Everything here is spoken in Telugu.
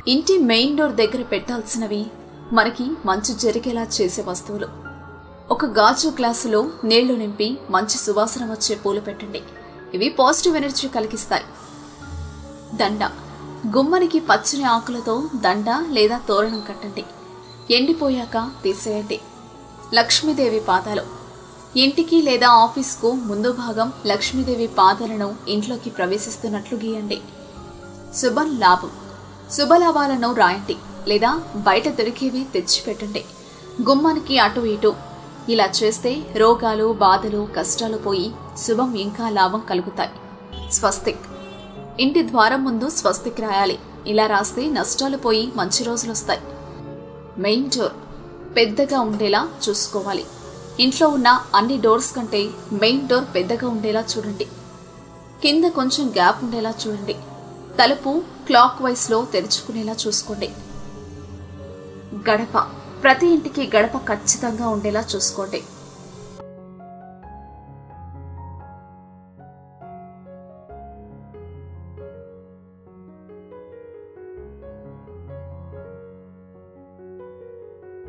ఇంటి మెయిన్ డోర్ దగ్గర పెట్టాల్సినవి మనకి మంచు జరిగేలా చేసే వస్తువులు ఒక గాజు గ్లాసులో నీళ్లు నింపి మంచి సువాసన వచ్చే పూలు పెట్టండి ఇవి పాజిటివ్ ఎనర్జీ కలిగిస్తాయి దండ గుమ్మనికి పచ్చని ఆకులతో దండ లేదా తోరణం కట్టండి ఎండిపోయాక తీసేయండి లక్ష్మీదేవి పాదాలు ఇంటికి లేదా ఆఫీస్కు ముందు భాగం లక్ష్మీదేవి పాదాలను ఇంట్లోకి ప్రవేశిస్తున్నట్లు గీయండి శుభం లాభం శుభలాభాలను రాయండి లేదా బయట దొరికేవి తెచ్చిపెట్టండి గుమ్మానికి అటు ఇటు ఇలా చేస్తే రోగాలు బాధలు కష్టాలు పోయి శుభం ఇంకా లాభం కలుగుతాయి స్వస్తిక్ ఇంటి ద్వారం ముందు స్వస్తిక్ రాయాలి ఇలా రాస్తే నష్టాలు పోయి మంచి రోజులు వస్తాయి మెయిన్ డోర్ పెద్దగా ఉండేలా చూసుకోవాలి ఇంట్లో ఉన్న అన్ని డోర్స్ కంటే మెయిన్ డోర్ పెద్దగా ఉండేలా చూడండి కింద కొంచెం గ్యాప్ ఉండేలా చూడండి తలుపు క్లాక్ వైస్లో తెరుచుకునేలా చూసుకోండి గడప ప్రతి ఇంటికి గడప ఖచ్చితంగా ఉండేలా చూసుకోండి